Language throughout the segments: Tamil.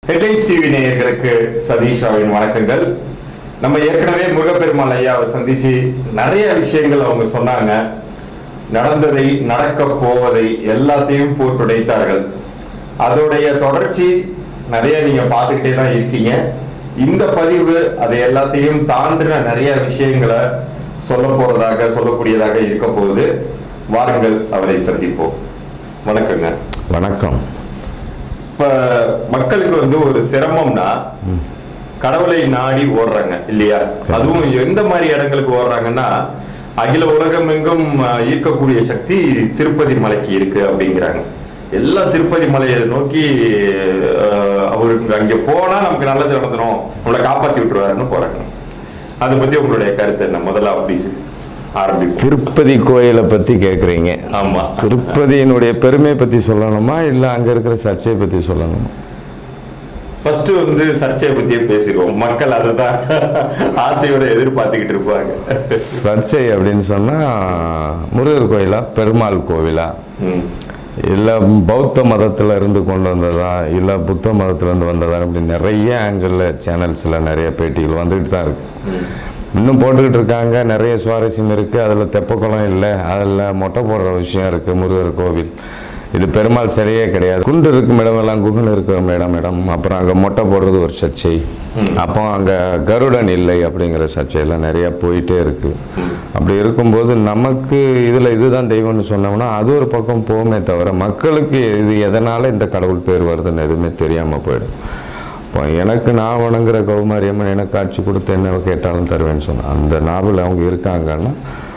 ஹெட்லைன்ஸ் டிவி நேயர்களுக்கு சதீஷாவின் வணக்கங்கள் நம்ம ஏற்கனவே முருகப்பெருமாள் ஐயாவை சந்திச்சு நிறைய விஷயங்கள் அவங்க சொன்னாங்க நடந்ததை நடக்க போவதை எல்லாத்தையும் போட்டுடைத்தார்கள் அதோடைய தொடர்ச்சி நிறைய நீங்க பார்த்துக்கிட்டே தான் இருக்கீங்க இந்த பதிவு அதை எல்லாத்தையும் தாண்டின நிறைய விஷயங்களை சொல்ல போறதாக சொல்லக்கூடியதாக இருக்க போகுது வாருங்கள் அவரை சந்திப்போம் வணக்கங்க வணக்கம் இப்ப மக்களுக்கு வந்து ஒரு சிரமம்னா கடவுளை நாடி ஓடுறாங்க இல்லையா அதுவும் எந்த மாதிரி இடங்களுக்கு ஓடுறாங்கன்னா அகில உலகம் எங்கும் அஹ், ஈர்க்கக்கூடிய சக்தி திருப்பதி மலைக்கு இருக்கு அப்படிங்கிறாங்க எல்லாம் திருப்பதி மலையை நோக்கி அஹ், அவருக்கு அங்க போனா நமக்கு நல்லது நடந்துரும் நம்மளை காப்பாத்தி விட்டுருவாருன்னு போறாங்க அதை பத்தி உங்களுடைய கருத்து என்ன முதல்ல அப்படி ஆரம்பிப்போம் திருப்பதி கோயிலை பத்தி கேக்குறீங்க ஆமா திருப்பதியினுடைய பெருமையை பத்தி சொல்லணுமா இல்ல அங்க இருக்கிற சர்ச்சையை பத்தி சொல்லணுமா ஃபர்ஸ்ட் வந்து சர்ச்சையை பத்தியே பேசிடுவோம் மக்கள் அதை தான் ஆசையோட எதிர்பார்த்துக்கிட்டு இருப்பாங்க சர்ச்சை அப்படின்னு சொன்னா முருகர் கோயிலா பெருமாள் கோவிலா ம். இல்ல பௌத்த மதத்துல இருந்து கொண்டு வந்ததா இல்ல புத்த மதத்துல இருந்து வந்ததா அப்படி நிறைய ஆங்கிள் சேனல்ஸ்ல நிறைய பேட்டிகள் வந்துகிட்டு தான் இருக்கு இன்னும் போட்டுக்கிட்டு இருக்காங்க நிறைய சுவாரஸ்யம் இருக்கு அதுல தெப்பக்குளம் இல்லை அதுல மொட்டை போடுற விஷயம் இருக்கு முருகர் கோவில் இது பெருமாள் சரியே கிடையாது குண்டு இருக்கும் இடமெல்லாம் குகன் இருக்கிற இடம் இடம் அப்புறம் அங்க மொட்டை போடுறது ஒரு சர்ச்சை அப்போ அங்க கருடன் இல்லை அப்படிங்கிற சர்ச்சையெல்லாம் நிறைய போயிட்டே இருக்கு அப்படி இருக்கும்போது நமக்கு இதுல இதுதான் தெய்வம்னு சொன்னோம்னா அது ஒரு பக்கம் போகுமே தவிர மக்களுக்கு இது எதனால இந்த கடவுள் பேர் வருதுன்னு எதுவுமே தெரியாம போயிடும் இப்போ எனக்கு நான் வணங்குற கௌமாரி அம்மன் எனக்கு காட்சி கொடுத்து என்ன கேட்டாலும் தருவேன்னு சொன்னேன் அந்த நாவல் அவங்க இருக்காங்கன்னா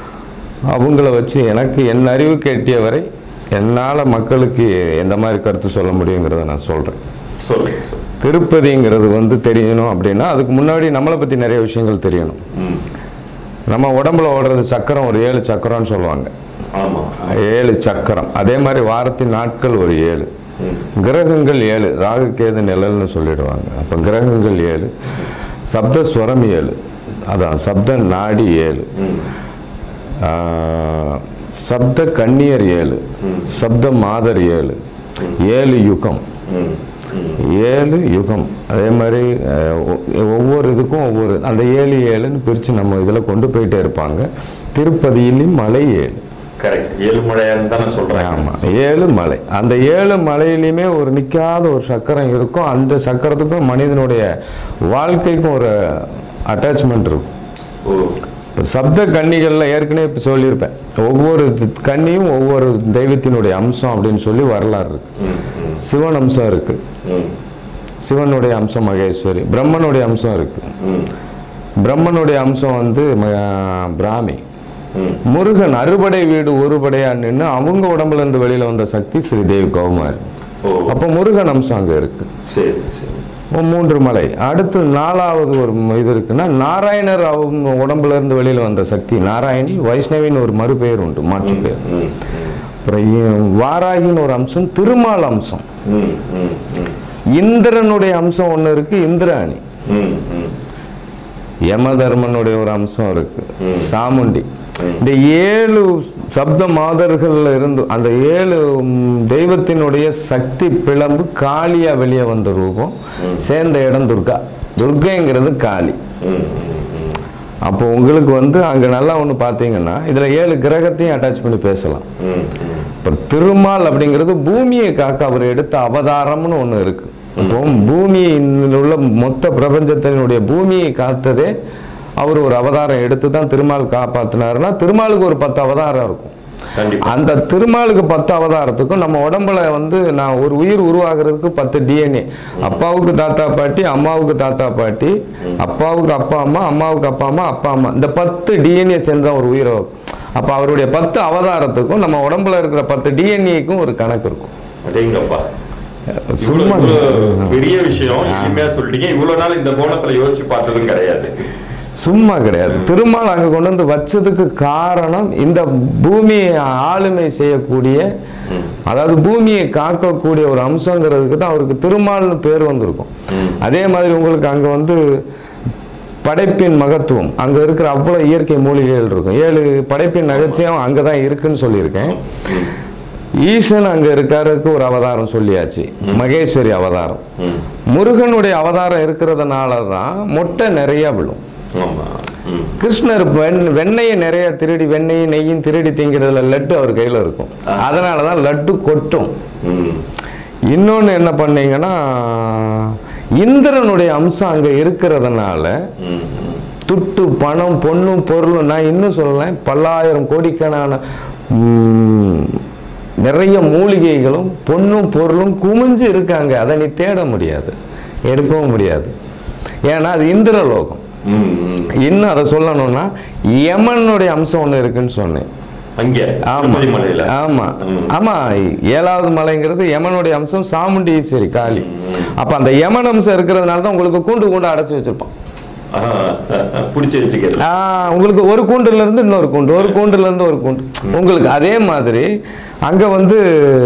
அவங்கள வச்சு எனக்கு என் அறிவு கேட்டிய வரை என்னால் மக்களுக்கு எந்த மாதிரி கருத்து சொல்ல முடியுங்கிறத நான் சொல்கிறேன் சொல்லுங்க சொல்லுங்க. திருப்பதிங்கிறது வந்து தெரியணும் அப்படின்னா அதுக்கு முன்னாடி நம்மளை பற்றி நிறைய விஷயங்கள் தெரியணும் ம். நம்ம உடம்புல ஓடுறது சக்கரம் ஒரு ஏழு சக்கரம்னு சொல்லுவாங்க ஆமா ஏழு சக்கரம் அதே மாதிரி வாரத்தின் நாட்கள் ஒரு ஏழு ம். கிரகங்கள் ஏழு ராகு கேது நிழல்னு சொல்லிடுவாங்க அப்போ கிரகங்கள் ஏழு சப்த ஸ்வரம் ஏழு அதான் சப்த நாடி ஏழு ம். ஆஹ், சப்த கன்னியர் ஏழு ம். சப்த மாதர் ஏழு ஏழு யுகம் ம். ம். ஏழு யுகம் அதே மாதிரி அஹ், ஒ- ஒவ்வொரு இதுக்கும் ஒவ்வொரு அந்த ஏழு ஏழுன்னு பிரித்து நம்ம இதில் கொண்டு போயிட்டே இருப்பாங்க திருப்பதியிலும் மலை ஏழு கரெக்ட் ஏழுமலையான்னு தானே சொல்றேன் ஆமாம் ஏழு மலை அந்த ஏழு மலையிலையுமே ஒரு நிற்காத ஒரு சக்கரம் இருக்கும் அந்த சக்கரத்துக்கும் மனிதனுடைய வாழ்க்கைக்கும் ஒரு அட்டாச்மெண்ட் இருக்கும் ஓ இப்போ சப்த கன்னிகளில் ஏற்கனவே இப்போ சொல்லியிருப்பேன் ஒவ்வொரு தி- கன்னியும் ஒவ்வொரு தெய்வத்தினுடைய அம்சம் அப்படின்னு சொல்லி வரலாறு இருக்கு ம். ம். சிவன் அம்சம் இருக்கு ம். சிவனுடைய அம்சம் மகேஸ்வரி பிரம்மனுடைய அம்சம் இருக்கு ம். பிரம்மனுடைய அம்சம் வந்து ம- பிராமி ம். முருகன் அறுபடை வீடு ஒருபடையா நின்று அவங்க உடம்புல இருந்து வெளியில வந்த சக்தி ஸ்ரீதேவி கௌமாரி ஓ அப்போ முருகன் அம்சம் அங்க இருக்கு சரி சரி இப்போ மூன்று மலை அடுத்து நாலாவது ஒரு ம- இது இருக்குன்னா நாராயணர் அவங்க உடம்புல இருந்து வெளியில வந்த சக்தி நாராயணி வைஷ்ணவின்னு ஒரு மறுபெயர் உண்டு மாற்று பெயர் ம். அப்புறம் இ- வாராகின்னு ஒரு அம்சம் திருமால் அம்சம் ம். ம். ம். இந்திரனுடைய அம்சம் ஒன்று இருக்கு இந்திராணி ம். ம். யமதர்மனுடைய ஒரு அம்சம் இருக்கு சாமுண்டி இந்த ஏழு சப்த மாதர்கள்ல இருந்து அந்த ஏழு ம், தெய்வத்தினுடைய சக்தி பிளம்பு காளியா வெளியே வந்த ரூபம் சேர்ந்த இடம் துர்கா துர்கைங்கிறது காளி ம். அப்போ உங்களுக்கு வந்து அங்க நல்லா ஒன்று பார்த்தீங்கன்னா இதுல ஏழு கிரகத்தையும் அட்டாச் பண்ணி பேசலாம் ம். ம். இப்போ திருமால் அப்படிங்கிறது பூமியை காக்க அவர் எடுத்த அவதாரம்னு ஒன்று இருக்கு இப்போ பூமியில் உள்ள மொத்த பிரபஞ்சத்தினுடைய பூமியை காத்ததே அவர் ஒரு அவதாரம் எடுத்து தான் திருமால் காப்பாத்தினாருன்னா திருமாலுக்கு ஒரு பத்து அவதாரம் இருக்கும் கண்டிப்பா அந்த திருமாலுக்கு பத்து அவதாரத்துக்கும் நம்ம உடம்புல வந்து நான் ஒரு உயிர் உருவாகிறதுக்கு பத்து டிஎன்ஏ அப்பாவுக்கு தாத்தா பாட்டி அம்மாவுக்கு தாத்தா பாட்டி அப்பாவுக்கு அப்பா அம்மா அம்மாவுக்கு அப்பா அம்மா அப்பா அம்மா இந்த பத்து டிஎன்ஏ சேர்ந்த ஒரு உயிரை அப்போ அவருடைய பத்து அவதாரத்துக்கும் நம்ம உடம்புல இருக்கிற பத்து டிஎன்ஏக்கும் ஒரு கணக்கு இருக்கும் அடேங்கப்பா சும்மா இவ்வளவு இவ்வளவு பெரிய விஷயம் இனிமையா சொல்லிட்டீங்க இவ்வளவு நாள் இந்த கோணத்துல யோசிச்சு பார்த்ததும் கிடையாது சும்மா கிடையாது திருமால் அங்க கொண்டு வந்து வச்சதுக்கு காரணம் இந்த பூமியை ஆளுமை செய்யக்கூடிய அதாவது பூமியை காக்கக்கூடிய ஒரு அம்சங்கிறதுக்கு தான் அவருக்கு திருமால்னு பேர் வந்திருக்கும் அதே மாதிரி உங்களுக்கு அங்க வந்து படைப்பின் மகத்துவம் அங்க இருக்கிற அவ்வளவு இயற்கை மூலிகைகள் இருக்கும் ஏழு படைப்பின் நகைச்சியம் அங்கதான் இருக்குன்னு சொல்லியிருக்கேன் ஈசன் அங்க இருக்காருக்கு ஒரு அவதாரம் சொல்லியாச்சு மகேஸ்வரி அவதாரம் ம். முருகனுடைய அவதாரம் இருக்கிறதுனால தான் மொட்டை நிறைய விழும் ஆமா ம். கிருஷ்ணர் வெண் வெண்ணெயை நிறைய திருடி வெண்ணெயும் நெய்யும் திருடி திங்கிறதுல லட்டு அவர் கையில் இருக்கும் அதனால தான் லட்டு கொட்டும் ம். இன்னொன்று என்ன பண்ணீங்கன்னா இந்திரனுடைய அம்சம் அங்கே இருக்கிறதுனால ம். துட்டு பணம் பொண்ணும் பொருளும் நான் இன்னும் சொல்லலாம் பல்லாயிரம் கோடிக்கணக்கான ம், நிறைய மூலிகைகளும் பொண்ணும் பொருளும் குமிஞ்சு இருக்காங்க அதை நீ தேட முடியாது எடுக்கவும் முடியாது ஏன்னா அது இந்திரலோகம் ம். ம். இன்னும் அதை சொல்லணும்னா யமனுடைய அம்சம் ஒன்று இருக்குன்னு சொன்னேன் அங்க ஆமா திருப்பதி மலையில ஆமா ம். ஆமா ஏழாவது மலைங்கிறது யமனுடைய அம்சம் சாமுண்டீஸ்வரி காளி அப்ப அந்த யமன் அம்சம் இருக்கிறதுனால தான் உங்களுக்கு கூண்டு கூண்டு அடைச்சு வச்சிருப்பான் ஆ, பிடிச்சு வச்சுக்கிறது ஆ, உங்களுக்கு ஒரு கூண்டுல இருந்து இன்னொரு கூண்டு ஒரு கூண்டுல இருந்து ஒரு கூண்டு உங்களுக்கு அதே மாதிரி அங்க வந்து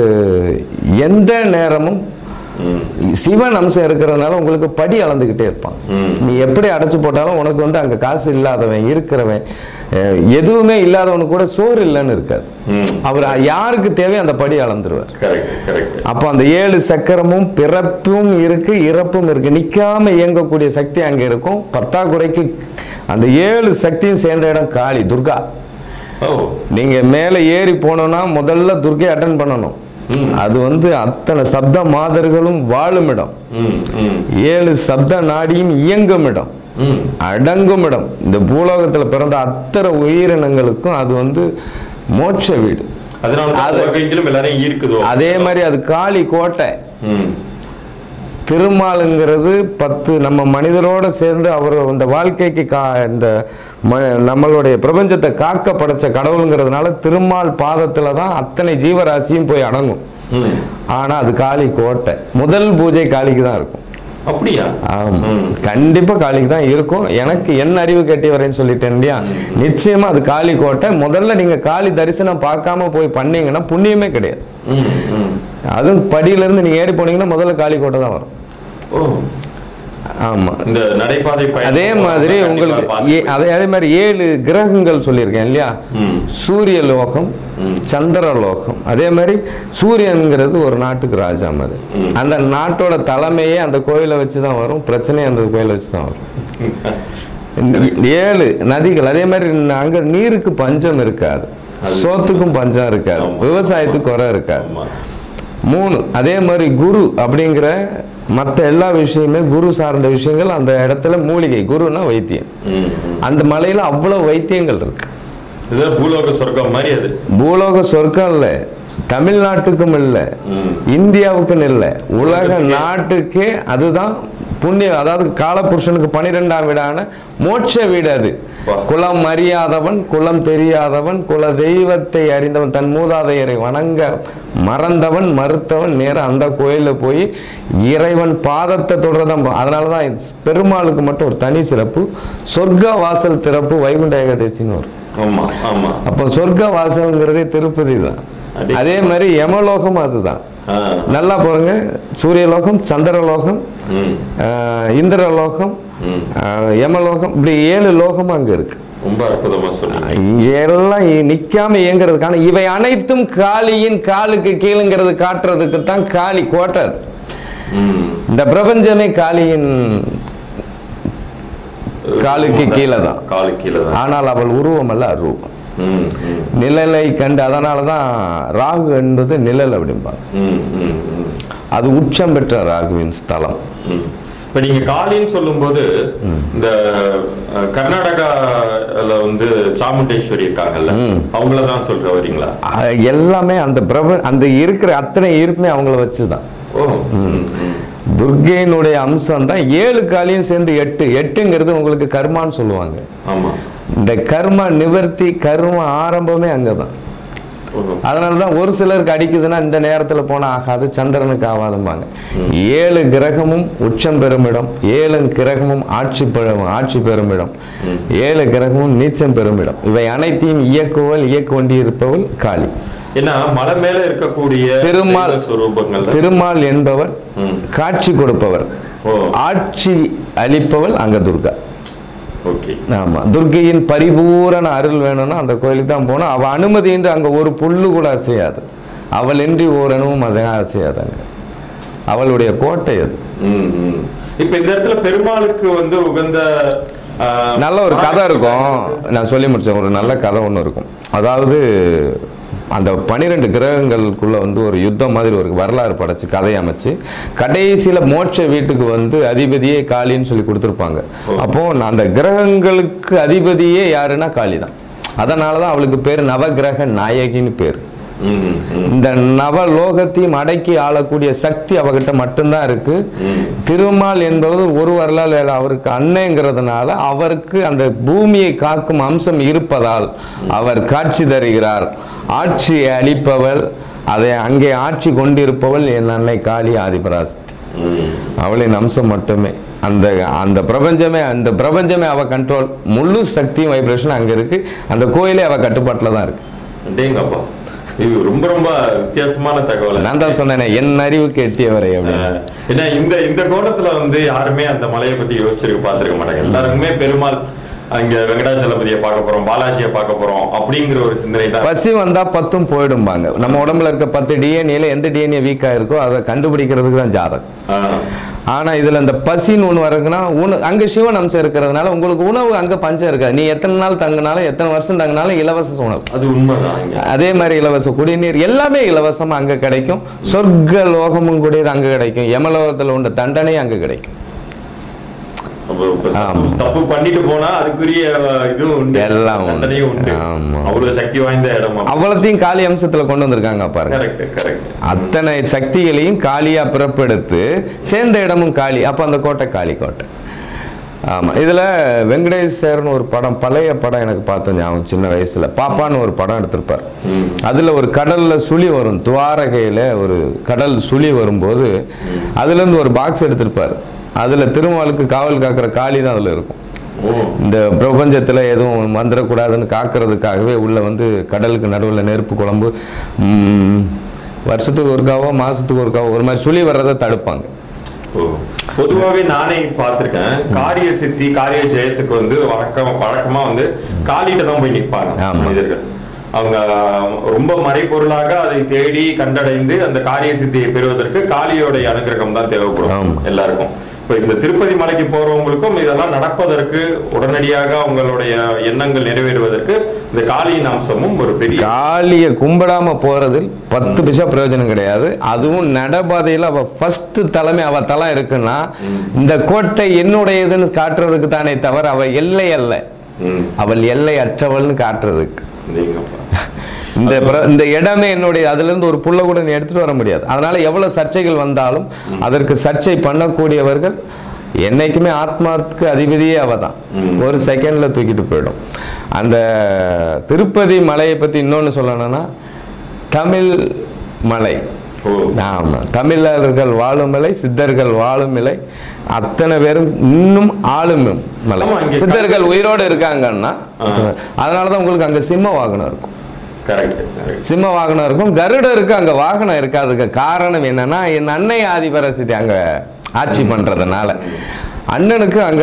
எந்த நேரமும் ம். சிவன் அம்சம் இருக்கிறதுனால உங்களுக்கு படி அளந்துக்கிட்டே இருப்பான் ம். நீ எப்படி அடைச்சு போட்டாலும் உனக்கு வந்து அங்க காசு இல்லாதவன் இருக்கிறவன் அஹ், எதுவுமே இல்லாதவனுக்கு கூட சோறு இல்லைன்னு இருக்காது ம். அவர் யாருக்கு தேவையோ அந்த படி அளந்துருவார் கரெக்ட் கரெக்ட் அப்போ அந்த ஏழு சக்கரமும் பிறப்பும் இருக்கு இறப்பும் இருக்கு நிக்காம இயங்கக்கூடிய சக்தி அங்க இருக்கும் பத்தாக்குறைக்கு அந்த ஏழு சக்தியும் சேர்ந்த இடம் காளி துர்கா ஓ நீங்க மேலே ஏறி போனோம்னா முதல்ல துர்கை அட்டன் பண்ணணும் ம். அது வந்து அத்தனை சப்த மாதர்களும் வாழும் இடம் ம் ம் ஏழு சப்த நாடியும் இயங்கும் இடம் ம் அடங்கும் இடம் இந்த பூலோகத்துல பிறந்த அத்தனை உயிரினங்களுக்கும் அது வந்து மோட்ச வீடு அதனால தான் அது- உலகெங்கிலும் எல்லாரையும் ஈர்க்குதோ அதே மாதிரி அது காளி கோட்டை ம் திருமாலுங்கிறது பத்து நம்ம மனிதரோட சேர்ந்து அவர் இந்த வாழ்க்கைக்கு கா இந்த ம நம்மளுடைய பிரபஞ்சத்தை காக்க படைச்ச கடவுளுங்கிறதுனால திருமால் பாதத்துல தான் அத்தனை ஜீவராசியும் போய் அடங்கும் ம் ஆனா அது காளி கோட்டை முதல் பூஜை காளிக்கு தான் இருக்கும் அப்படியா ஆமா ம். கண்டிப்பா காளிக்கு தான் இருக்கும் எனக்கு என்ன அறிவு கேட்டியவரேன்னு சொல்லிட்டேன் இல்லையா நிச்சயமா அது காளி கோட்டை முதல்ல நீங்க காளி தரிசனம் பார்க்காம போய் பண்ணீங்கன்னா புண்ணியமே கிடையாது ம் ம் அதுவும் படியில இருந்து நீங்க ஏறி போனீங்கன்னா முதல்ல காளி கோட்டை தான் வரும் ஓ ஆமா இந்த நடைபாதை பயணம் அதே மாதிரி கண்டிப்பா உங்களுக்கு பார்த்து ஏ- அதே அதே மாதிரி ஏழு கிரகங்கள் சொல்லியிருக்கேன் இல்லையா ம். சூரிய லோகம் ம். சந்திர லோகம் அதே மாதிரி சூரியன்கிறது ஒரு நாட்டுக்கு ராஜா மாதிரி ம். அந்த நாட்டோட தலைமையே அந்த கோயிலை வச்சு தான் வரும் பிரச்சனையே அந்த கோயிலை வச்சு தான் வரும் ஏழு நதிகள் அதே மாதிரி அங்க நீருக்கு பஞ்சம் இருக்காது சோத்துக்கும் பஞ்சம் இருக்காது ஆமா. விவசாயத்துக்கு குறை இருக்காது ஆமா மூணு அதே மாதிரி குரு அப்படிங்கிற மற்ற எல்லா விஷயமே குரு சார்ந்த விஷயங்கள் அந்த இடத்துல மூலிகை குருன்னா வைத்தியம் ம் ம். அந்த மலையில அவ்வளவு வைத்தியங்கள் இருக்கு இது பூலோக சொர்க்கம் மாதிரி அது பூலோக சொர்க்கம் இல்லை தமிழ்நாட்டுக்கும் இல்லை ம். இந்தியாவுக்கும் இல்லை உலக நாட்டுக்கே அதுதான் புண்ணிய அதாவது காலபுருஷனுக்கு பனிரெண்டாம் வீடான மோட்ச வீடு அது வா. குலம் அறியாதவன் குலம் தெரியாதவன் குல தெய்வத்தை அறிந்தவன் தன் மூதாதையரை வணங்க மறந்தவன் மறுத்தவன் நேரம் அந்த கோயிலில் போய் இறைவன் பாதத்தை தொடர்தான் அதனால தான் பெருமாளுக்கு மட்டும் ஒரு தனி சிறப்பு சொர்க்க வாசல் திறப்பு வைகுண்ட ஏகாதசின்னு வரும் ஆமா ஆமா அப்போ சொர்க்க வாசல்ங்கிறதே திருப்பதி தான் அடி. அதே மாதிரி யமலோகம் அதுதான் ஆ. நல்லா பாருங்க சூரியலோகம் சந்திரலோகம் ம் ஆஹ், இந்திரலோகம் ம். ஆஹ், யமலோகம் இப்படி ஏழு லோகம் அங்க இருக்கு ரொம்ப அற்புதமா சொன்னீங்க இங்க எல்லாம் இ- நிக்காம இயங்குறதுக்கான இவை அனைத்தும் காளியின் காலுக்கு கீழுங்கிறது காட்டுறதுக்கு தான் காளி கோட்டை அது. ம் இந்த பிரபஞ்சமே காளியின் காலுக்கு கீழே தான் காலுக்கு கீழே தான் ஆனால் அவள் உருவம் அல்ல அரூபம் ம் ம் நிழலை கண்டு அதனால தான் ராகு என்பது நிழல் அப்படிம்பாங்க ம் ம் ம் அது உச்சம் பெற்ற ராகுவின் ஸ்தலம் ம். இப்ப நீங்க காளின்னு சொல்லும்போது இந்த அஹ், கர்நாடகால வந்து சாமுண்டேஸ்வரி இருக்காங்கல்ல அவங்கள தான் சொல்ற வரீங்களா அஹ் எல்லாமே அந்த பிரப அந்த இருக்கிற அத்தனை இருப்புமே அவங்கள வச்சுதான் ஓ ம், ம். துர்கையினுடைய அம்சம் தான் ஏழு காலியும் சேர்ந்து எட்டு எட்டுங்கிறது உங்களுக்கு கர்மான்னு சொல்லுவாங்க ஆமா இந்த கர்ம நிவர்த்தி கர்ம ஆரம்பமே அங்கதான் ஓ. அதனால தான் ஒரு சிலருக்கு அடிக்குதுன்னா இந்த நேரத்தில் போனால் ஆகாது சந்திரனுக்கு ஆகாதும்பாங்க ஏழு கிரகமும் உச்சம் பெருமிடம் ஏழு கிரகமும் ஆட்சி பெறும் ஆட்சி பெருமிடம் ஏழு கிரகமும் நீச்சம் பெருமிடம் இவை அனைத்தையும் இயக்குவல் இயக்க வேண்டியிருப்பவள் காளி ஏன்னா மலை மேல இருக்கக்கூடிய திருமால். தெய்வ சொரூபங்கள்ல திருமால் என்பவர் ம். காட்சி கொடுப்பவர் ஓ ஆட்சி அளிப்பவள் அங்க துர்கா ஓகே ஆமா துர்க்கையின் பரிபூரண அருள் வேணும்னா அந்த கோயிலுக்கு தான் போகணும் அவ அனுமதியின்றி அங்க ஒரு புல்லு கூட அசையாது அவள் இன்றி ஓரணுவும் அதை அசையாதாங்க அவளுடைய கோட்டை அது ம், ம். இப்ப இந்த இடத்துல பெருமாளுக்கு வந்து உகந்த ஆ, நல்ல ஒரு கதை இருக்கும் நான் சொல்லி முடிச்சேன் ஒரு நல்ல கதை ஒன்று இருக்கும் அதாவது அந்த பனிரெண்டு கிரகங்களுக்குள்ள வந்து ஒரு யுத்தம் மாதிரி ஒரு வரலாறு படைச்சு கதை அமைச்சு கடைசியில மோட்ச வீட்டுக்கு வந்து அதிபதியே காளின்னு சொல்லி கொடுத்துருப்பாங்க அப்போ அந்த கிரகங்களுக்கு அதிபதியே யாருன்னா காளி தான் அதனால தான் அவளுக்கு பேர் நவகிரக நாயகின்னு பேர் ம், ம். இந்த நவலோகத்தையும் அடக்கி ஆளக்கூடிய சக்தி அவகிட்ட மட்டும்தான் இருக்கு திருமால் என்பது ஒரு வரலாறு அவருக்கு அன்னைங்கிறதுனால அவருக்கு அந்த பூமியை காக்கும் அம்சம் இருப்பதால் அவர் காட்சி தருகிறார் ஆட்சியை அளிப்பவள் அதை அங்கே ஆட்சி கொண்டிருப்பவள் என் அன்னை காளி ஆதிபராசக்தி ம். அவளின் அம்சம் மட்டுமே அந்த அந்த பிரபஞ்சமே அந்த பிரபஞ்சமே அவ கண்ட்ரோல் முழு சக்தியும் வைப்ரேஷன் அங்க இருக்கு அந்த கோயிலே அவ கட்டுப்பாட்டில் தான் இருக்கு அடேங்கப்பா இது ரொம்ப ரொம்ப வித்தியாசமான தகவல் நான் தான் சொன்னேனே என் அறிவுக்கு எட்டியவரை அப்படின்னு அஹ், ஏன்னா இந்த இந்த கோணத்துல வந்து யாருமே அந்த மலையை பத்தி யோசிச்சிருக்க பார்த்திருக்க மாட்டாங்க எல்லாருக்குமே பெருமாள் அங்க வெங்கடாச்சலபதியை பார்க்க போறோம் பாலாஜியை பார்க்க போறோம் அப்படிங்கிற ஒரு சிந்தனை தான் பசி வந்தா பத்தும் போயிடும்பாங்க நம்ம உடம்புல இருக்க பத்து டிஎன்ஏல எந்த டிஎன்ஏ வீக்கா இருக்கோ அதை கண்டுபிடிக்கிறதுக்கு தான் ஜாதகம் ஆஹ், ஆனா இதுல இந்த பசின்னு ஒண்ணு வருதுன்னா உண அங்க சிவன் அம்சம் இருக்கிறதுனால உங்களுக்கு உணவு அங்க பஞ்சம் இருக்காது நீ எத்தனை நாள் தங்கினாலும் எத்தனை வருஷம் தங்கினாலும் இலவச உணவு அது உண்மைதான் இங்க அதே மாதிரி இலவச குடிநீர் எல்லாமே இலவசமா அங்க கிடைக்கும் சொர்க்க லோகமும் கூடியது அங்க கிடைக்கும் யமலோகத்துல உண்ட தண்டனையும் அங்க கிடைக்கும் அப்ப இப்ப ஆமா. தப்பு பண்ணிட்டு போனா அதுக்குரிய இதுவும் உண்டு எல்லாம் உண்டு. தண்டனையும் உண்டு ஆமா. அவ்வளவு சக்தி வாய்ந்த இடம் அவ்வளத்தையும் காளி அம்சத்துல கொண்டு வந்திருக்காங்க பாருங்க கரெக்ட் கரெக்ட் அத்தனை சக்திகளையும் காளியா பிறப்பெடுத்து சேர்ந்த இடமும் காளி அப்ப அந்த கோட்டை காளி கோட்டை ஆமா இதுல வெங்கடேஷ் சார்னு ஒரு படம் பழைய படம் எனக்கு பார்த்தேன் ஞாபகம் சின்ன வயசுல பாப்பான்னு ஒரு படம் எடுத்திருப்பார் அதுல ஒரு கடல்ல சுழி வரும் துவாரகையில ஒரு கடல் சுழி வரும்போது அதுல இருந்து ஒரு பாக்ஸ் எடுத்திருப்பார் அதுல திருமாலுக்கு காவல் காக்கிற காளி தான் அதுல இருக்கும் ஓ இந்த பிரபஞ்சத்தில் எதுவும் வந்துடக்கூடாதுன்னு காக்கிறதுக்காகவே உள்ள வந்து கடலுக்கு நடுவில் நெருப்பு குழம்பு ம், வருஷத்துக்கு ஒருக்காவோ மாசத்துக்கு ஒருக்காவோ ஒரு மாதிரி சுழி வர்றதை தடுப்பாங்க ஓ. பொதுவாவே நானே பார்த்திருக்கேன் காரிய சித்தி காரிய ஜெயத்துக்கு வந்து வழக்கம் வழக்கமா வந்து காலிட்ட தான் போய் நிற்பாங்க ஆமா. மனிதர்கள் அவங்க ரொம்ப மறைபொருளாக அதை தேடி கண்டடைந்து அந்த காரிய சித்தியை பெறுவதற்கு காளியோடைய அனுகிரகம் தான் தேவைப்படும் ஆமா. எல்லாருக்கும் இப்ப இந்த திருப்பதி மலைக்கு போறவங்களுக்கும் இதெல்லாம் நடப்பதற்கு உடனடியாக அவங்களுடைய எண்ணங்கள் நிறைவேறுவதற்கு இந்த காளியின் அம்சமும் ஒரு பெரிய காளியை கும்பிடாம போறதில் பத்து பைசா பிரயோஜனம் கிடையாது அதுவும் நடபாதையில் அவ ஃபர்ஸ்ட் தலைமை அவ தலை இருக்குன்னா இந்த கோட்டை என்னுடையதுன்னு காட்டுறதுக்கு தானே தவிர அவ எல்லை அல்ல ம், அவள் எல்லை அற்றவள்னு காட்டுறதுக்கு நீங்கப்பா. இந்த பிர- இந்த இடமே என்னுடைய அதுல இருந்து ஒரு புள்ள கூட நீ எடுத்துட்டு வர முடியாது அதனால எவ்வளவு சர்ச்சைகள் வந்தாலும் அதற்கு சர்ச்சை பண்ணக்கூடியவர்கள் என்னைக்குமே ஆத்மாவுக்கு அதிபதியே அவ தான் ஒரு செகண்ட்ல தூக்கிட்டு போயிடும் அந்த திருப்பதி மலையை பத்தி இன்னொன்னு சொல்லணும்னா தமிழ் மலை ஓ ஆமா தமிழர்கள் வாழும் மலை சித்தர்கள் வாழும் மலை அத்தனை பேரும் இன்னும் ஆளும் மலை ஆமா, இங்க சித்தர்கள் உயிரோடு இருக்காங்கன்னா அதனாலதான் உங்களுக்கு அங்க சிம்ம வாகனம் இருக்கும் கரெக்ட் கரெக்ட் சிம்ம வாகனம் இருக்கும் கருடம் இருக்கு அங்க வாகனம் இருக்காதுக்கு காரணம் என்னன்னா என் அன்னை ஆதிபரஸ்தி அங்க ஆட்சி பண்றதுனால அண்ணனுக்கு அங்க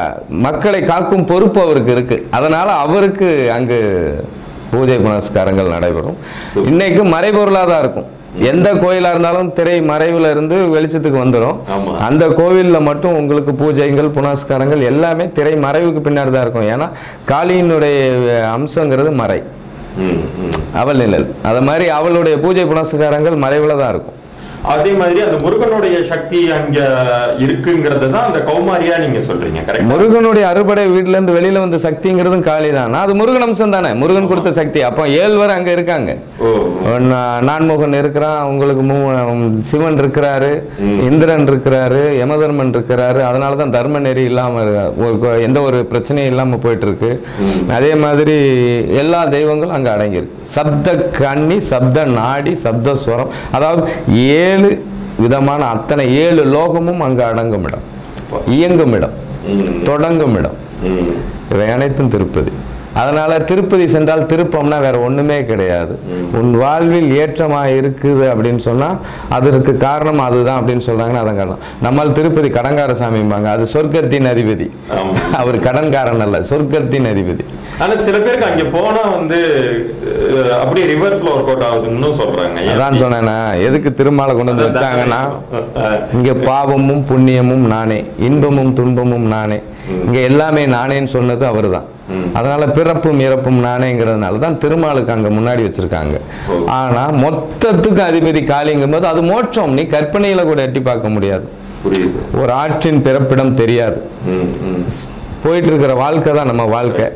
மக்களை காக்கும் பொறுப்பு அவருக்கு இருக்கு அதனால அவருக்கு அங்கு பூஜை புனஸ்காரங்கள் நடைபெறும் இன்னைக்கு மறைபொருளாக தான் இருக்கும் எந்த கோயிலா இருந்தாலும் திரை மறைவுல இருந்து வெளிச்சத்துக்கு வந்துடும் ஆமா. அந்த கோவில்ல மட்டும் உங்களுக்கு பூஜைகள் புனஸ்காரங்கள் எல்லாமே திரை மறைவுக்கு பின்னாடி தான் இருக்கும் ஏன்னா காளியினுடைய அம்சங்கிறது மறை ம் ம் அவள் நிழல் அது மாதிரி அவளுடைய பூஜை புனஸ்காரங்கள் மறைவுல தான் இருக்கும் அதே மாதிரி அந்த முருகனுடைய சக்தி அங்க இருக்குங்கிறது தான் அந்த கௌமாரியா நீங்க சொல்றீங்க கரெக்ட் முருகனுடைய அறுபடை வீட்டுல இருந்து வெளியில வந்த சக்திங்கிறதும் காளி தானே அது முருகன் அம்சம் தானே முருகன் கொடுத்த சக்தி அப்போ ஏழ்வர் அங்க இருக்காங்க ஓ நா- நான்முகன் இருக்கிறான் உங்களுக்கு மூ- சிவன் இருக்கிறாரு இந்திரன் இருக்கிறாரு யமதர்மன் இருக்கிறாரு அதனால தான் தர்ம நெறி இல்லாம இருக்கு. ஒரு கொ- எந்த ஒரு பிரச்சனையும் இல்லாம போயிட்டு இருக்கு அதே மாதிரி எல்லா தெய்வங்களும் அங்க அடங்கியிருக்கு சப்த கண்ணி சப்த நாடி சப்த ஸ்வரம் அதாவது ஏழு விதமான அத்தனை ஏழு லோகமும் அங்க அடங்கும் இடம் இயங்கும் இடம் ம் தொடங்கும் இடம் ம் இவை அனைத்தும் திருப்பதி அதனால திருப்பதி சென்றால் திருப்பம்னா வேற ஒண்ணுமே கிடையாது உன் வாழ்வில் ஏற்றமா இருக்குது அப்படின்னு சொன்னா அதற்கு காரணம் அதுதான் அப்படின்னு சொல்றாங்கன்னா அதான் காரணம் நம்மால் திருப்பதி கடங்கார சாமிம்பாங்க அது சொர்க்கத்தின் அதிபதி ஆமா. அவர் கடன்காரன் அல்ல சொர்க்கத்தின் அதிபதி ஆனா சில பேருக்கு அங்க போனா வந்து அஹ், அப்படியே ரிவர்ஸ்ல ஒர்க் அவுட் ஆகுதுன்னு சொல்றாங்க ஏன்? அதான் சொன்னேன்னா எதுக்கு திருமாலை கொண்டு வந்து வச்சாங்கன்னா அஹ், இங்க பாவமும் புண்ணியமும் நானே இன்பமும் துன்பமும் நானே இங்க எல்லாமே நானேன்னு சொன்னது அவர்தான் அதனால பிறப்பும் இறப்பும் நானேங்கிறதுனால தான் திருமாலுக்கு அங்க முன்னாடி வச்சிருக்காங்க ஓ. ஆனா மொத்தத்துக்கு அதிபதி காளிங்கும் போது அது மோட்சம் நீ கற்பனையில கூட எட்டி பார்க்க முடியாது புரியுது ஒரு ஆற்றின் பிறப்பிடம் தெரியாது ம், ம். போயிட்டு இருக்கிற வாழ்க்கை தான் நம்ம வாழ்க்கை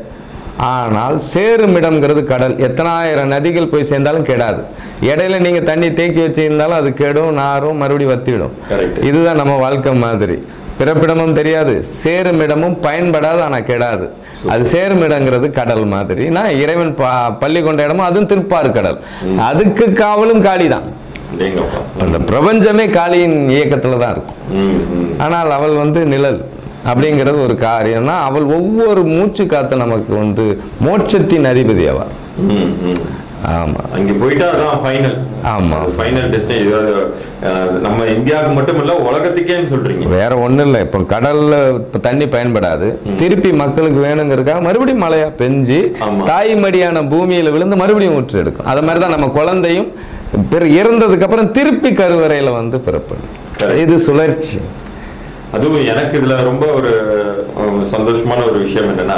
ஆனால் சேரும் இடம்ங்கிறது கடல் எத்தனாயிரம் நதிகள் போய் சேர்ந்தாலும் கெடாது இடையில நீங்க தண்ணி தேக்கி வச்சிருந்தாலும் அது கெடும் நாரும் மறுபடியும் வத்திடும் Correct. இதுதான் நம்ம வாழ்க்கை மாதிரி பிறப்பிடமும் தெரியாது சேரும் இடமும் பயன்படாது ஆனா கெடாது அது சேரும் இடங்கிறது கடல் மாதிரி நான் இறைவன் ப- பள்ளி கொண்ட இடமும் அதுவும் திருப்பாறு கடல் அதுக்கு காவலும் காளி தான் அடேங்கப்பா. அந்த பிரபஞ்சமே காளியின் இயக்கத்துல தான் இருக்கும் ம், ம். ஆனால் அவள் வந்து நிழல் அப்படிங்கிறது ஒரு காரியம்னா அவள் ஒவ்வொரு மூச்சு காத்து நமக்கு வந்து மோட்சத்தின் அதிபதி அவள் ம், ம். ஆமா அங்க போயிட்டா அதான் ஃபைனல் ஆமா. ஃபைனல் டெஸ்டினேஷன் நம்ம இந்தியாவுக்கு மட்டும் இல்ல உலகத்துக்கேன்னு சொல்றீங்க வேற ஒண்ணும் இல்லை இப்போ கடல்ல இப்ப தண்ணி பயன்படாது திருப்பி மக்களுக்கு வேணுங்கிறதுக்காக மறுபடியும் மழையா பெஞ்சு ஆமா. தாய்மடியான பூமியில விழுந்து மறுபடியும் ஊற்று எடுக்கும் அது மாதிரி தான் நம்ம குழந்தையும் பிற இறந்ததுக்கு அப்புறம் திருப்பி கருவறையில வந்து பிறப்படும் Correct. இது சுழற்சி அதுவும் எனக்கு இதுல ரொம்ப ஒரு அஹ், சந்தோஷமான ஒரு விஷயம் என்னன்னா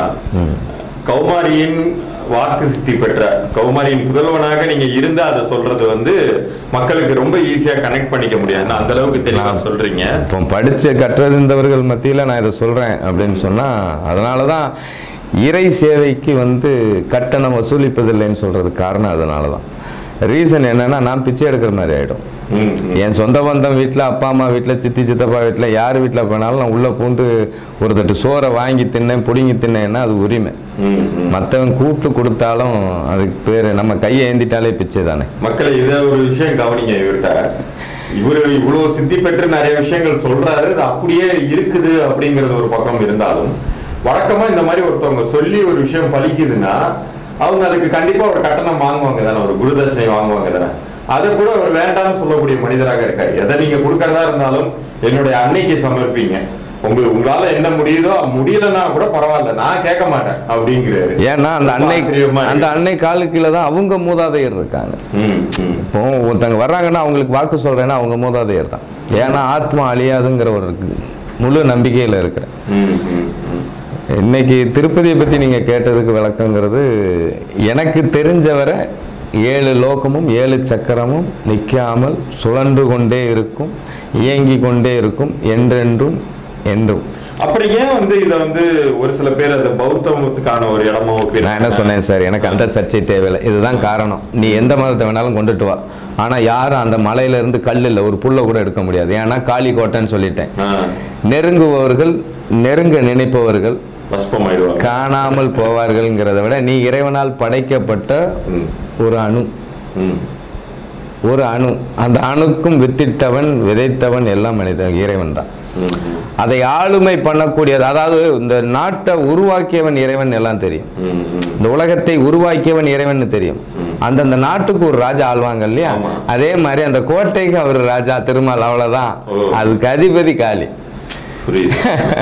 கௌமாரியின் வாக்கு சித்தி பெற்ற கௌமாரியின் புதல்வனாக நீங்க இருந்து அதை சொல்றது வந்து மக்களுக்கு ரொம்ப ஈஸியா கனெக்ட் பண்ணிக்க முடியாது ஏன்னா அந்த அளவுக்கு தெளிவா சொல்றீங்க இப்போ படிச்ச கற்றறிந்தவர்கள் மத்தியில நான் இதை சொல்றேன் அப்படின்னு சொன்னா அதனால தான் இறை சேவைக்கு வந்து கட்டணம் வசூலிப்பதில்லைன்னு சொல்றதுக்கு காரணம் அதனால தான் ரீசன் என்னன்னா நான் பிச்சை எடுக்கிற மாதிரி ஆயிடும் ம், ம். என் சொந்த பந்தம் வீட்டில் அப்பா அம்மா வீட்டில் சித்தி சித்தப்பா வீட்டில் யார் வீட்டில் போனாலும் நான் உள்ளே பூந்து ஒரு தட்டு சோறை வாங்கி தின்னேன் பிடுங்கி தின்னேன்னா அது உரிமை ம், ம். மற்றவன் கூப்பிட்டு கொடுத்தாலும் அதுக்கு பேர் நம்ம கையை ஏந்திட்டாலே பிச்சை தானே மக்களை இதை ஒரு விஷயம் கவனிங்க இவர்கிட்ட இவரு இவ்வளவு சித்தி பெற்று நிறைய விஷயங்கள் சொல்றாரு அது அப்படியே இருக்குது அப்படிங்கிறது ஒரு பக்கம் இருந்தாலும் வழக்கமா இந்த மாதிரி ஒருத்தவங்க சொல்லி ஒரு விஷயம் பலிக்குதுன்னா அவங்க அதுக்கு கண்டிப்பா ஒரு கட்டணம் வாங்குவாங்க தானே ஒரு குருதட்சணை வாங்குவாங்க தானே அதை கூட அவர் வேண்டாம்னு சொல்லக்கூடிய மனிதராக இருக்காரு எதை நீங்க கொடுக்கறதா இருந்தாலும் என்னுடைய அன்னைக்கு சமர்ப்பீங்க உங்க உங்களால என்ன முடியுதோ முடியலன்னா கூட பரவாயில்ல நான் கேட்க மாட்டேன் அப்படிங்கிறாரு ஏன்னா அந்த ரொம்ப அன்னை ஆச்சரியமா இருக்கு. அந்த அன்னை காலு கீழே தான் அவங்க மூதாதையர் இருக்காங்க ம், ம். இப்போ ஒருத்தங்க வர்றாங்கன்னா அவங்களுக்கு வாக்கு சொல்றேன்னா அவங்க மூதாதையர் தான் ஏன்னா ஆத்மா அழியாதுங்கிற ஒரு முழு நம்பிக்கையில் இருக்கிறேன் ம், ம், ம். இன்னைக்கு திருப்பதியை பற்றி நீங்கள் கேட்டதுக்கு விளக்கங்கிறது எனக்கு தெரிஞ்சவரை ஏழு லோகமும் ஏழு சக்கரமும் நிற்காமல் சுழன்று கொண்டே இருக்கும் இயங்கி கொண்டே இருக்கும் என்றென்றும் என்றும் அப்புறம் ஏன் வந்து இத வந்து ஒரு சில பேர் அது பௌத்தத்துக்கான ஒரு இடமா நான் என்ன சொன்னேன் சார் எனக்கு அந்த சர்ச்சை தேவையில்லை இதுதான் காரணம் நீ எந்த மதத்தை வேணாலும் கொண்டுட்டு வா ஆனால் யாரும் அந்த மலையில இருந்து கல் இல்லை ஒரு புல்லை கூட எடுக்க முடியாது ஏன்னா காளி கோட்டைன்னு சொல்லிட்டேன் ஆ, நெருங்குபவர்கள் நெருங்க நினைப்பவர்கள் பஸ்பம் ஆயிடுவாங்க காணாமல் போவார்கள்ங்கிறத விட நீ இறைவனால் படைக்கப்பட்ட ம், ஒரு அணு ம், ஒரு அணு அந்த அணுக்கும் வித்திட்டவன் விதைத்தவன் எல்லாம் மனித இறைவன் தான் ம், ம், அதை ஆளுமை பண்ணக்கூடியது அதாவது இந்த நாட்டை உருவாக்கியவன் இறைவன் எல்லாம் தெரியும் ம், ம். இந்த உலகத்தை உருவாக்கியவன் இறைவன் தெரியும் அந்தந்த நாட்டுக்கு ஒரு ராஜா ஆள்வாங்க இல்லையா ஆமா. அதே மாதிரி அந்த கோட்டைக்கு அவர் ராஜா திருமால் அவ்வளவுதான் ஓ. அதுக்கு அதிபதி காளி புரியுது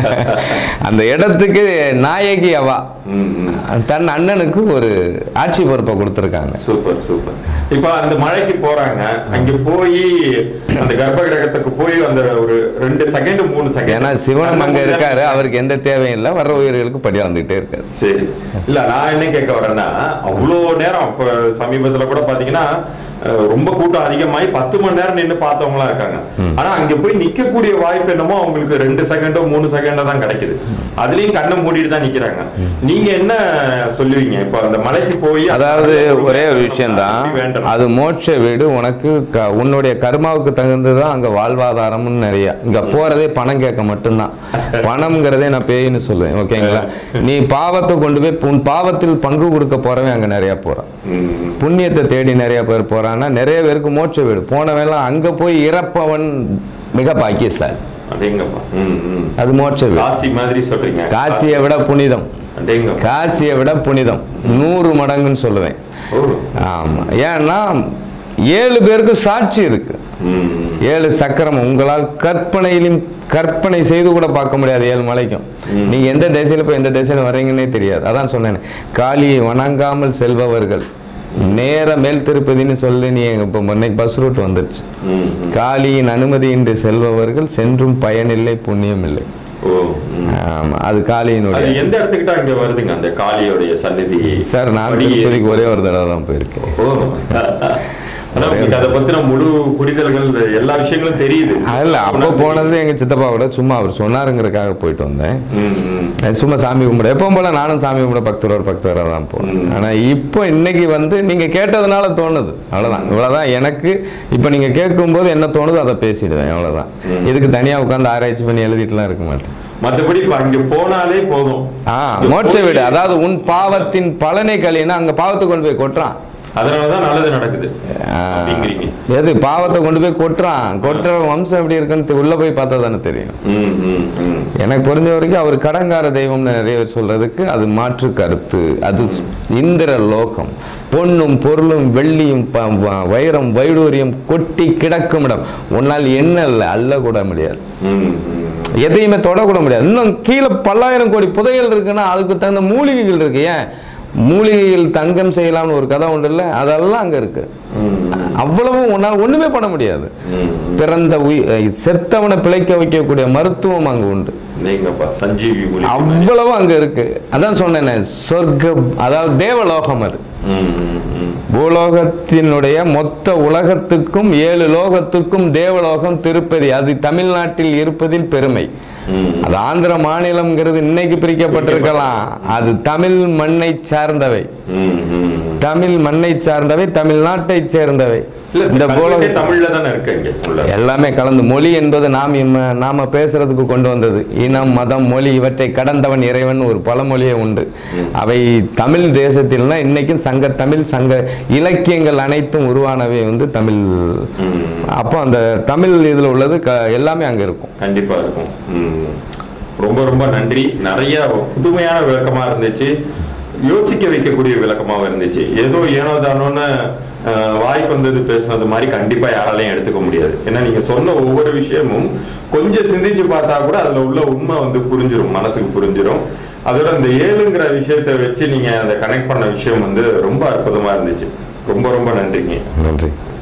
அந்த இடத்துக்கு நாயகி அவா ம், ம். தன் அண்ணனுக்கு ஒரு ஆட்சி பொறுப்பை கொடுத்துருக்காங்க சூப்பர் சூப்பர் இப்ப அந்த மழைக்கு போறாங்க அங்க போய் அந்த கர்ப்ப கிரகத்துக்கு போய் அந்த ஒரு ரெண்டு செகண்ட் மூணு செகண்ட் ஏன்னா சிவனம் அங்க இருக்காரு அவருக்கு எந்த தேவையும் இல்லை வர்ற உயிர்களுக்கு படியா வந்துகிட்டே இருக்காரு சரி இல்ல நான் என்ன கேட்க வரேன்னா அவ்வளோ நேரம் இப்ப சமீபத்துல கூட பாத்தீங்கன்னா அஹ், ரொம்ப கூட்டம் அதிகமாகி பத்து மணி நேரம் நின்னு பார்த்தவங்களா இருக்காங்க ஆனா அங்க போய் நிக்கக்கூடிய வாய்ப்பு என்னமோ அவங்களுக்கு ரெண்டு செகண்டோ மூணு செகண்டோ தான் கிடைக்குது அதுலயும் கண்ணை மூடிட்டு தான் நிக்கிறாங்க நீங்க என்ன சொல்லுவீங்க இப்ப அந்த மலைக்கு போய் அதாவது ஒரே ஒரு விஷயம்தான் எப்படி வேண்டணும்? அது மோட்ச வீடு உனக்கு க- உன்னுடைய கர்மாவுக்கு தகுந்ததுதான் அங்க வாழ்வாதாரம்னு நிறைய இங்க போறதே பணம் கேட்க மட்டும்தான் பணம்ங்கிறதே நான் பேயின்னு சொல்லுவேன் ஓகேங்களா நீ பாவத்தை கொண்டு போய் உன் பாவத்தில் பங்கு கொடுக்க போறவன் அங்க நிறைய போறான் ம், புண்ணியத்தை தேடி நிறைய பேர் போறான்னா நிறைய பேருக்கு மோட்ச வீடு போனவெல்லாம் அங்க போய் இறப்பவன் மிக பாக்கியசாலி அடேங்கப்பா ம் ம் அது மோட்ச வீடு காசி மாதிரி சொல்றீங்க காசியை விட புனிதம் அடேங்கப்பா காசியை விட புனிதம் நூறு மடங்குன்னு சொல்லுவேன் ஓ ஆமா ஏன்னா ஏழு பேருக்கு சாட்சி இருக்கு ம் ம். ஏழு சக்கரம் உங்களால் கற்பனையிலும் கற்பனை செய்து கூட பார்க்க முடியாது ஏழு மலைக்கும் நீங்க எந்த திசையில போய் எந்த திசையில வர்றீங்கன்னே தெரியாது அதான் சொன்னேன் காளியை வணங்காமல் செல்பவர்கள் நேர மேல் திருப்பதின்னு சொல்லி நீ இப்போ இன்னைக்கு பஸ் ரூட் வந்துருச்சு ம் காளியின் அனுமதியின்றி செல்பவர்கள் சென்றும் பயனில்லை புண்ணியம் இல்லை ஓ ம். ஆமா, அது காளியினுடைய அது எந்த இடத்துக்கிட்ட அங்க வருதுங்க அந்த காளியோடைய சன்னதி சார் நான் படி- திருப்பதிக்கு ஒரே ஒரு தடவை தான் போயிருக்கேன் ஓ அதான் உங்களுக்கு அதை பத்தின முழு புரிதல்கள் எல்லா விஷயங்களும் தெரியுது இல்ல அப்போ போனது எங்க சித்தப்பா கூட சும்மா அவர் சொன்னாருங்கிறதுக்காக போயிட்டு வந்தேன் ம், ம். நான் சும்மா சாமி கும்பிட எப்பவும் போல நானும் சாமி கும்பிட பக்தரோட பக்தராக தான் போனேன் ம். ஆனா இப்போ இன்னைக்கு வந்து நீங்க கேட்டதுனால தோணுது அவ்வளவுதான் இவ்வளவுதான் எனக்கு இப்போ நீங்க கேட்கும்போது என்ன தோணுதோ அதை பேசிடுவேன் அவ்வளவுதான் இதுக்கு தனியா உட்காந்து ஆராய்ச்சி பண்ணி எழுதிட்டுலாம் இருக்க மாட்டேன் மத்தபடி இப்ப அங்க போனாலே போதும் ஆ மோட்ச வீடு அதாவது உன் பாவத்தின் பலனை கழினா அங்க பாவத்தை கொண்டு போய் கொட்டுறான் அதனாலதான் நல்லது நடக்குது அப்படிங்கிறீங்க எது பாவத்தை கொண்டு போய் கொட்டுறான் கொட்டுற வம்சம் எப்படி இருக்குன்னு உள்ள போய் பார்த்தா தானே தெரியும் ம், ம், ம். எனக்கு புரிஞ்ச வரைக்கும் அவர் கடங்கார தெய்வம்னு நிறைய பேர் சொல்றதுக்கு அது மாற்று கருத்து அது இந்திர லோகம் பொன்னும் பொருளும் வெள்ளியும் ப- வ- வைரம் வைடூரியம் கொட்டி கிடக்கும் இடம் உன்னால் என்ன இல்லை அல்ல கூட முடியாது ம், ம். எதையுமே தொடக்கூட முடியாது இன்னும் கீழே பல்லாயிரம் கோடி புதையல் இருக்குன்னா அதுக்கு தகுந்த மூலிகைகள் இருக்கு ஏன் மூலிகையில் தங்கம் செய்யலாம்னு ஒரு கதை உண்டு இல்லை அதெல்லாம் அங்க இருக்கு ம், அவ்வளவும் உன்னால் ஒண்ணுமே பண்ண முடியாது ம். பிறந்த உயி- செத்தவனை பிழைக்க வைக்கக்கூடிய மருத்துவம் அங்க உண்டு நீங்கப்பா சஞ்சீவி மூலிகை மாதிரி. அவ்வளவு அங்க இருக்கு அதான் சொன்னேனே சொர்க்கம் அதாவது தேவலோகம் அது ம், ம், ம். பூலோகத்தினுடைய மொத்த உலகத்துக்கும் ஏழு லோகத்துக்கும் தேவலோகம் திருப்பதி அது தமிழ்நாட்டில் இருப்பதில் பெருமை ம். அது ஆந்திர மாநிலம்ங்கிறது இன்னைக்கு பிரிக்கப்பட்டிருக்கலாம் அது தமிழ் மண்ணை சார்ந்தவை ம், ம். தமிழ் மண்ணை சார்ந்தவை தமிழ்நாட்டை சேர்ந்தவை இல்ல இந்த கல்வெட்டே பூலோக தமிழ்ல தானே இருக்கு இங்க உள்ள எல்லாமே கலந்து மொழி என்பது நாம் இம்ம- நாம பேசுறதுக்கு கொண்டு வந்தது இனம் மதம் மொழி இவற்றை கடந்தவன் இறைவன் ஒரு பழமொழியே உண்டு அவை தமிழ் தேசத்தில்னா இன்னைக்கும் சங்க தமிழ் சங்க இலக்கியங்கள் அனைத்தும் உருவானவை வந்து தமிழ் ம். அப்போ அந்த தமிழ் இதுல உள்ளது க எல்லாமே அங்க இருக்கும் கண்டிப்பா இருக்கும் ம். ரொம்ப ரொம்ப நன்றி நிறைய புதுமையான விளக்கமா இருந்துச்சு யோசிக்க வைக்கக்கூடிய விளக்கமாவும் இருந்துச்சு ஏதோ ஏனோ தானோன்னு அஹ், வாய்க்கு வந்தது பேசுனது மாதிரி கண்டிப்பா யாராலையும் எடுத்துக்க முடியாது ஏன்னா நீங்க சொன்ன ஒவ்வொரு விஷயமும் கொஞ்சம் சிந்திச்சு பார்த்தா கூட அதுல உள்ள உண்மை வந்து புரிஞ்சிரும் மனசுக்கு புரிஞ்சிரும் அதோட அந்த ஏழுங்கிற விஷயத்தை வச்சு நீங்க அதை கனெக்ட் பண்ண விஷயம் வந்து ரொம்ப அற்புதமா இருந்துச்சு ரொம்ப ரொம்ப நன்றிங்க நன்றி